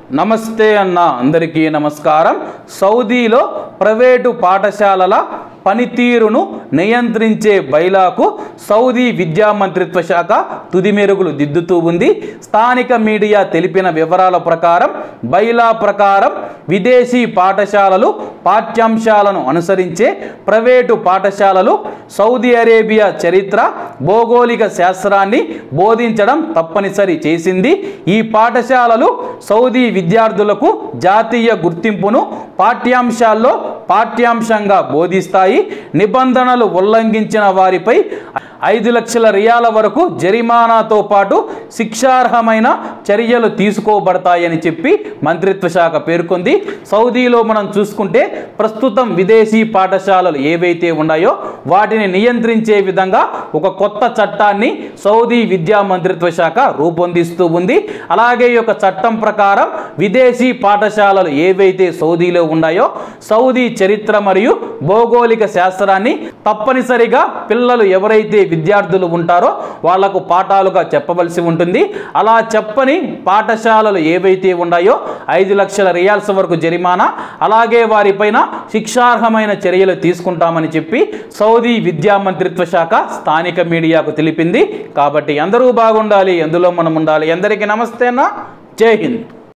నమస్తే అన్న అందరికీ నమస్కారం సౌదీలో ప్రైవేటు పాఠశాలల పనితీరును నియంత్రించే బైలాకు సౌదీ విద్యా మంత్రిత్వ శాఖ తుది మెరుగులు దిద్దుతూ ఉంది స్థానిక మీడియా తెలిపిన వివరాల ప్రకారం బైలా ప్రకారం విదేశీ పాఠశాలలు పాఠ్యాంశాలను అనుసరించే ప్రైవేటు పాఠశాలలు సౌదీ అరేబియా చరిత్ర భౌగోళిక శాస్త్రాన్ని బోధించడం తప్పనిసరి చేసింది ఈ పాఠశాలలు సౌదీ విద్యార్థులకు జాతీయ గుర్తింపును పాఠ్యాంశాల్లో పాఠ్యాంశంగా బోధిస్తాయి నిబంధనలు ఉల్లంఘించిన వారిపై ఐదు లక్షల రియాల వరకు జరిమానాతో పాటు శిక్షార్హమైన చర్యలు తీసుకోబడతాయని చెప్పి మంత్రిత్వ శాఖ పేర్కొంది సౌదీలో మనం చూసుకుంటే ప్రస్తుతం విదేశీ పాఠశాలలు ఏవైతే ఉన్నాయో వాటిని నియంత్రించే విధంగా ఒక కొత్త చట్టాన్ని సౌదీ విద్యా మంత్రిత్వ శాఖ రూపొందిస్తూ ఉంది అలాగే ఈ యొక్క చట్టం ప్రకారం విదేశీ పాఠశాలలు ఏవైతే సౌదీలో ఉన్నాయో సౌదీ చరిత్ర మరియు భౌగోళిక శాస్త్రాన్ని తప్పనిసరిగా పిల్లలు ఎవరైతే విద్యార్థులు ఉంటారో వాళ్లకు పాఠాలుగా చెప్పవలసి ఉంటుంది అలా చెప్పని పాఠశాలలు ఏవైతే ఉన్నాయో ఐదు లక్షల రియాల్స్ వరకు జరిమానా అలాగే వారిపైన శిక్షార్హమైన చర్యలు తీసుకుంటామని చెప్పి సౌదీ విద్యా మంత్రిత్వ శాఖ స్థానిక మీడియాకు తెలిపింది కాబట్టి అందరూ బాగుండాలి ఎందులో మనం ఉండాలి అందరికీ నమస్తే అన్న జై హింద్